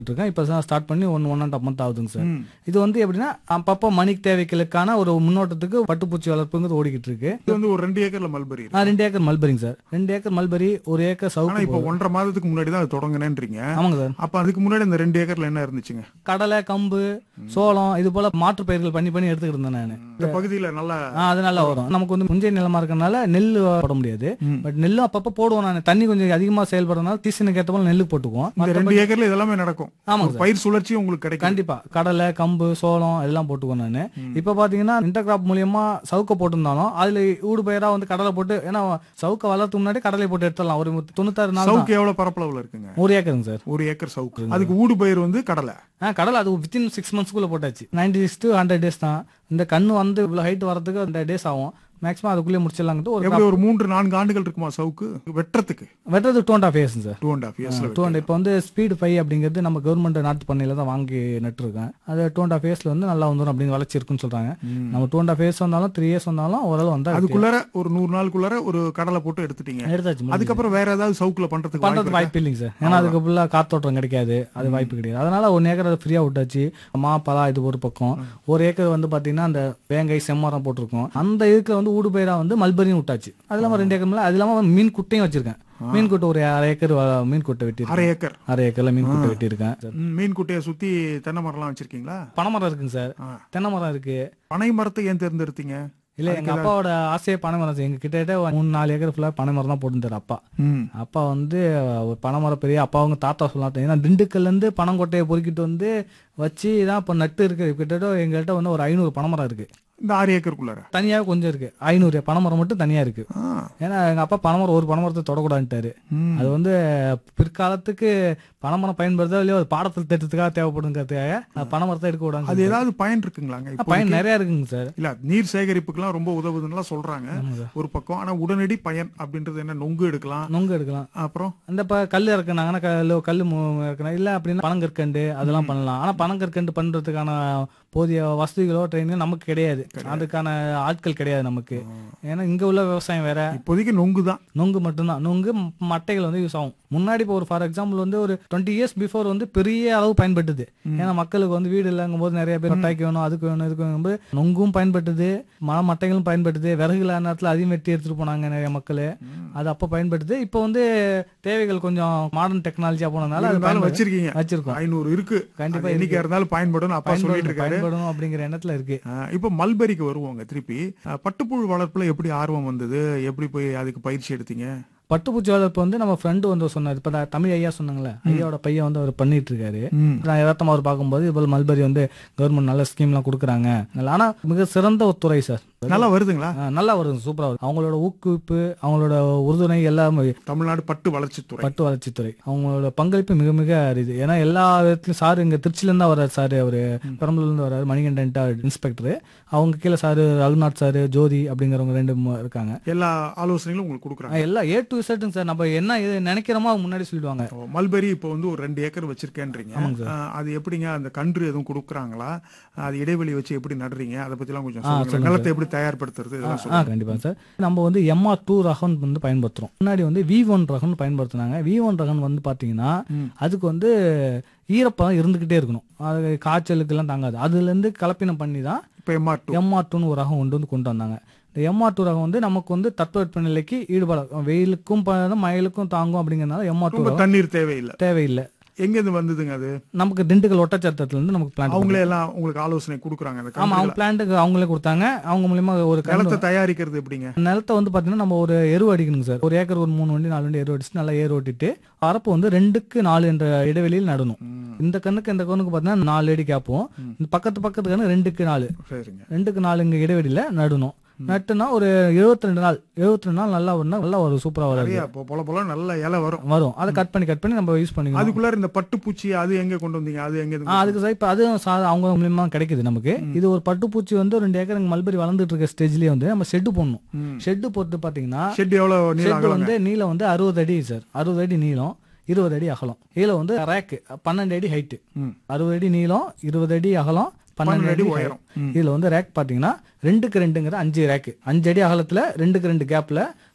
இருக்கேன் இப்போ ஸ்டார்ட் பண்ணி one one and half month ஆகுதுங்க சார் ம். இது வந்து எப்படின்னா அப்பப்போ மணிக்கு தேவைகளுக்கான ஒரு முன்னோட்டத்துக்கு பட்டுப்பூச்சி வளர்ப்புங்கிறது ஓடிக்கிட்டு இருக்கு இது வந்து ஒரு ரெண்டு ஏக்கர்ல மல்பரி இருக்கு ஆ, ரெண்டு ஏக்கர் மல்பரிங்க சார் ரெண்டு ஏக்கர் மல்பரி ஒரு ஏக்கர் ஆனா சவுக்கு இப்போ ஒன்றரை மாதத்துக்கு முன்னாடி தான் அது தொடங்கினேன்றீங்க ஆமாங்க சார் அப்ப அதுக்கு முன்னாடி இந்த ரெண்டு ஏக்கர்ல என்ன இருந்துச்சுங்க கடலை கம்பு சோளம் இது போல மாற்று பயிர்கள் பண்ணி பண்ணி எடுத்துக்கிட்டு இருந்தேன் நான் இந்த பகுதியில நல்லா அது நல்லா வரும் நமக்கு வந்து முஞ்சை நிலமா இருக்கறனால நெல் போட முடியாது ம். பட் நெல்லும் அப்பப்போ போடுவோம் நான் தண்ணி கொஞ்சம் அதிகமா செயல்படுறதுனால சீசனுக்கு ஏற்ற போல நெல்லு போட்டுக்குவோம் இந்த ரெண்டு ஏக்கர்ல இதெல்லாமே நடக்கும் ஆமாங்க ஒரு பயிர் சுழற்சி உங்களுக்கு கிடைக்கும் கண்டிப்பா கடலை கம்பு சோளம் எல்லாம் போட்டுக்குவோம் நான் இப்ப பாத்தீங்கன்னா இன்டர் கிராப் மூலியமா சவுக்க போட்டிருந்தாலும் அதுல ஊடு பயிரா வந்து கடலை போட்டு ஏன்னா சவுக்க வளர்த்து முன்னாடி கடலை போட்டு எடுத்துடலாம் ஒரு தொண்ணூத்தாறு நாள் தான். சவுக்கு எவ்வளவு பரப்பளவுல இருக்குங்க ஒரு ஏக்கருங்க சார் ஒரு ஏக்கர் சவுக்கு அதுக்கு ஊடு பயிர் வந்து கடலை ஆ கடலை அது வித்தின் சிக்ஸ் மந்த்ஸ்க்குள்ள போட்டாச்சு ninety six to hundred days தான் இந்த கண்ணு வந்து இவ்வளவு ஹைட் வரதுக்கு அந்த டேஸ் ஆகும் மேக்ஸிமம் அதுக்குள்ளே முடிச்சிடலாங்கிட்டு ஒரு எப்படி ஒரு மூன்று நான்கு ஆண்டுகள் இருக்குமா சவுக்கு வெட்டுறதுக்கு வெட்டுறது two and half years sir two and half இயர்ஸ்ல டூ அண்ட் இப்போ வந்து ஸ்பீடு ஃபைவ் அப்படிங்கிறது நம்ம கவர்மெண்ட் நாட்டு பண்ணையில தான் வாங்கி நட்டுருக்கேன் அது டூ அண்ட் ஆஃப் இயர்ஸ்ல வந்து நல்லா வந்துடும் அப்படின்னு வளர்ச்சி இருக்குன்னு சொல்றாங்க நம்ம டூ அண்ட் ஆஃப் இயர்ஸ் வந்தாலும் த்ரீ இயர்ஸ் வந்தாலும் ஓரளவு வந்தா இருக்கு. அதுக்குள்ளார ஒரு நூறு நாளுக்குள்ளார ஒரு கடலை போட்டு எடுத்துட்டீங்க எடுத்தாச்சு முடிஞ்சுது. அதுக்கப்புறம் வேற ஏதாவது சவுக்குல பண்றதுக்கு பண்றது வாய்ப்பு இருக்கா? வாய்ப்பு இல்லைங்க சார் ஏன்னா அதுக்கு ஃபுல்லா காத்தோட்டம் கிடைக்காது அது வாய்ப்பு கிடையாது அதனால ஒரு ஏக்கர் அதை ஃப்ரீயா விட்டாச்சு மா பலா இது ஒரு பக்கம் ஒரு ஏக்கர் வந்து பாத்தீங்கன்னா அந்த வேங்கை செம்மரம் போட்டிருக்கோம் அந்த இதுக்கு வந்து ஊடு பயிரா வந்து மல்பரியும் விட்டாச்சு அது இல்லாம ரெண்டு ஏக்கர் மேல அது இல்லாம மீன் குட்டையும் வச்சிருக்கேன் மீன் குட்டை ஒரு அரை ஏக்கர் வ- மீன் குட்டை வெட்டி அரை ஏக்கர் அரை ஏக்கர்ல மீன் குட்டை வெட்டியிருக்கேன் ம், மீன் குட்டையை சுத்தி தென்னை மரம்லாம் வச்சிருக்கீங்களா பனைமரம் இருக்குங்க சார் ஆ. தென்னை மரம் இருக்கு பனை மரத்தை ஏன் தேர்ந்தெடுத்தீங்க இல்ல எங்க அப்பாவோட ஆசையே பனை மரம் சார். எங்க கிட்டத்தட்ட ஒரு மூணு நாலு ஏக்கர் ஃபுல்லா பனை மரம் தான் போட்டுருந்தாரு அப்பா ம் அப்பா வந்து ஒரு பனைமரம் பெரிய அப்பா அவங்க தாத்தா சொல்லலாம் ஏன்னா திண்டுக்கல்ல இருந்து பனங்கொட்டையை பொறுக்கிட்டு வந்து வச்சு தான் இப்போ நட்டு இருக்கு கிட்டத்தட்ட எங்கள்கிட்ட வந்து ஒரு ஐநூறு பனைமரம் இருக்கு இந்த ஆறு ஏக்கருக்குள்ளார தனியாக கொஞ்சம் இருக்கு ஐநூறு பனைமரம் மட்டும் தனியா இருக்கு ஆ. ஏன்னா எங்க அப்பா பனைமரம் ஒரு பனைமரத்தை தொடக்கூடாதுட்டாரு ம். அது வந்து பிற்காலத்துக்கு பனைமரம் பயன்படுத்தோ இல்லையோ அது பாடத்தில் திட்டத்துக்காக தேவைப்படுங்கிறதுக்காக அது பனைமரத்தை எடுக்க அது விடாங்க ஏதாவது பயன் இருக்குங்களாங்க இப்போ பயன் நிறைய இருக்குங்க சார் இல்ல நீர் சேகரிப்புக்கெல்லாம் ரொம்ப உதவுதுன்னு சொல்றாங்க ஒரு பக்கம் ஆனா உடனடி பயன் அப்படின்றது என்ன நொங்கு எடுக்கலாம் நொங்கு எடுக்கலாம் அப்புறம் அந்த இப்போ கல் இறக்குனாங்கன்னா கல் கல் மு- இறக்குனா இல்லை அப்படின்னா பனங்கற்கண்டு அதெல்லாம் பண்ணலாம் ஆனால் பனங்கற்கண்டு பண்ணுறதுக்கான போதிய வசதிகளோ ட்ரைனிங்கோ நமக்கு கிடையாது அதுக்கான ஆட்கள் கிடையாது நமக்கு ஏன்னா இங்கே உள்ள விவசாயம் வேற இப்போதைக்கு நொங்கு தான் நொங்கு மட்டும்தான் நொங்கு ம- மட்டைகள் வந்து யூஸ் ஆகும் முன்னாடி இப்போ ஒரு ஃபார் எக்ஸாம்பிள் வந்து ஒரு டுவெண்ட்டி இயர்ஸ் பிஃபோர் வந்து பெரிய அளவு பயன்பட்டது ஏன்னா மக்களுக்கு வந்து வீடு இல்லைங்கும் போது நிறைய பேர் மட்டைக்கு வேணும் அதுக்கு வேணும் இதுக்கு வேணும் போது நொங்கும் பயன்பட்டது மர மட்டைகளும் பயன்பட்டது விறகு இல்லாத நேரத்தில் அதையும் வெட்டி எடுத்துட்டு போனாங்க நிறைய மக்கள் அது அப்போ பயன்படுது இப்போ வந்து தேவைகள் கொஞ்சம் மாடர்ன் டெக்னாலஜியா போனதுனால அது இருந்தாலும் பயன்படு- வச்சிருக்கீங்க வச்சிருக்கோம் ஐநூறு இருக்கு கண்டிப்பா அது என்னைக்கா இருந்தாலும் பயன்படும் அப்பா சொல்லிட்டு பயன்படும் இருக்காரு பயன்படும் அப்படிங்கிற எண்ணத்துல இருக்கு ஆஹ் இப்ப மல்பரிக்கு வருவோங்க திருப்பி ஆஹ் பட்டுப்புழு வளர்ப்புல எப்படி ஆர்வம் வந்தது எப்படி போய் அதுக்கு பயிற்சி எடுத்தீங்க பட்டுப்பூச்சி வளர்ப்பு வந்து நம்ம ஃப்ரெண்டு வந்து சொன்னார் இப்போ நான் தமிழ் ஐயா சொன்னாங்களே ஐயாவோட பையன் வந்து அவர் பண்ணிட்டு இருக்காரு நான் யதார்த்தமா அவர் பார்க்கும்போது இப்போ மல்பரி வந்து கவர்மெண்ட் நல்ல ஸ்கீம்லாம் கொடுக்குறாங்க ஆனா மிக சிறந்த ஒரு துறை சார் நல்லா வருதுங்களா ஆ, நல்லா வருது சூப்பரா வருது அவங்களோட ஊக்குவிப்பு அவங்களோட உறுதுணை எல்லாமே தமிழ்நாடு பட்டு வளர்ச்சித்துறை பட்டு வளர்ச்சித்துறை அவங்களோட பங்களிப்பு மிக மிக அரிது ஏன்னா எல்லா விதத்துலயும் சார் இங்க திருச்சில இருந்தா வர்றாரு சார் அவரு பெரம்பலூர்ல இருந்து வர்றாரு மணிகண்டன்ட்டா இன்ஸ்பெக்டர் அவங்க கீழே சார் ரகுநாத் சார் ஜோதி அப்படிங்கிறவங்க ரெண்டு மூ- இருக்காங்க எல்லா ஆலோசனைகளும் உங்களுக்கு கொடுக்குறாங்க ஆ, எல்லாம் ஏ டு செட்டுங்க சார் நம்ம என்ன இது நினைக்கிறோமோ அவங்க முன்னாடி சொல்லிடுவாங்க ஓ, மல்பெரி இப்போ வந்து ஒரு ரெண்டு ஏக்கர் வச்சிருக்கேன்றீங்க ஆஹ் அது எப்படிங்க அந்த கன்று எதுவும் கொடுக்குறாங்களா அது இடைவெளி வச்சு எப்படி நடுறீங்க அதை பத்திலாம் கொஞ்சம் சொல்லுங்க நிலத்தை எப்படி தயார்படுத்துறது இதெல்லாம் ஆ சொல்லுங்க கண்டிப்பா சார் நம்ம வந்து எம்ஆர் டூ ரகம் வந்து பயன்படுத்துறோம் முன்னாடி வந்து வி ஒன் ரகம் பயன்படுத்தினாங்க வி ஒன் ரகம் வந்து பாத்தீங்கன்னா அதுக்கு வந்து ஈரப்பதம் இருந்துகிட்டே இருக்கணும் அது காய்ச்சலுக்கெல்லாம் தாங்காது அதுல இருந்து கலப்பினம் பண்ணி தான் இப்போ எம்ஆர் டூ எம்ஆர் டூன்னு ஒரு ரகம் கொண்டு வந்து கொண்டு வந்தாங்க இந்த எம்ஆர் டூ ரகம் வந்து நமக்கு வந்து தட்பவெட்ப நிலைக்கு ஈடுபட வெயிலுக்கும் ப- மழைக்கும் தாங்கும் அப்படிங்கறதுனால எம்ஆர் டூ ரொம்ப தண்ணீர் தேவையில்லை தேவையில்லை எங்க இருந்து வந்ததுங்க அது நமக்கு திண்டுக்கல் ஒட்டச்சத்தத்துல இருந்து நமக்கு பிளான் அவங்களே எல்லாம் உங்களுக்கு ஆலோசனை கொடுக்குறாங்க அந்த ஆமா கன்று அவங்க பிளான்ட்டுக்கு அவங்களே கொடுத்தாங்க அவங்க மூலியமா ஒரு கன்று நிலத்தை தயாரிக்கிறது எப்படிங்க நிலத்தை வந்து பாத்தீங்கன்னா நம்ம ஒரு எரு அடிக்கணுங்க சார் ஒரு ஏக்கர் ஒரு மூணு வண்டி நாலு வண்டி எரு அடிச்சு நல்லா ஏர் ஓட்டிட்டு பரப்பு வந்து ரெண்டுக்கு நாலு என்ற இடைவெளியில் நடணும் இந்த கண்ணுக்கு இந்த கண்ணுக்கு பாத்தீங்கன்னா நாலு அடி கேப்போம் இந்த பக்கத்து பக்கத்து கண்ணு ரெண்டுக்கு நாலு சரிங்க ரெண்டுக்கு நாலு இங்க இடைவெளியில நடணும் நட்டுனா ஒரு 72 நாள் 72 நாள் நல்லா வரும்னா நல்லா வரும் சூப்பரா வரும் நிறைய பொ- பொல பொல நல்ல இலை வரும் வரும் அதை கட் பண்ணி கட் பண்ணி நம்ம யூஸ் பண்ணிக்கணும் அதுக்குள்ளார இந்த பட்டுப்பூச்சி அது எங்க கொண்டு வந்தீங்க அது எங்க ஆ, இருந்து அதுக்கு சார் இப்போ அதுவும் சா- அவங்க மூலியமா கிடைக்குது நமக்கு இது ஒரு பட்டுப்பூச்சி வந்து ரெண்டு ஏக்கர் இங்க மல்பரி வளர்ந்துட்டு இருக்க ஸ்டேஜ்லயே வந்து நம்ம ஷெட்டு போடணும் ம். ஷெட்டு போட்டு பாத்தீங்கன்னா ஷெட் எவ்வளவு நீளம் ஷெட் அகலங்க வந்து நீளம் வந்து அறுபது அடி சார் அறுபது அடி நீளம் இருபது அடி அகலம் இதுல வந்து ரேக்கு பன்னெண்டு அடி ஹைட்டு ம். அறுபது அடி நீளம் இருபது அடி அகலம் பன்னெண்டு அடி உயரம். உயரம் இதுல வந்து ரேக் பாத்தீங்கன்னா ரெண்டுக்கு ரெண்டுங்கிற அஞ்சு ரேக்கு அஞ்சு அடி அகலத்துல ரெண்டுக்கு ரெண்டு கேப்ல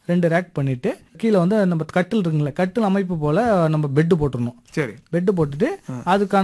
ரெண்டு ரேக் பண்ணிட்டு கீழே வந்து நம்ம கட்டில் இருக்குங்களே கட்டில் அமைப்பு போல நம்ம பெட்டு போட்டுடணும் சரி பெட்டு போட்டுட்டு அதுக்கான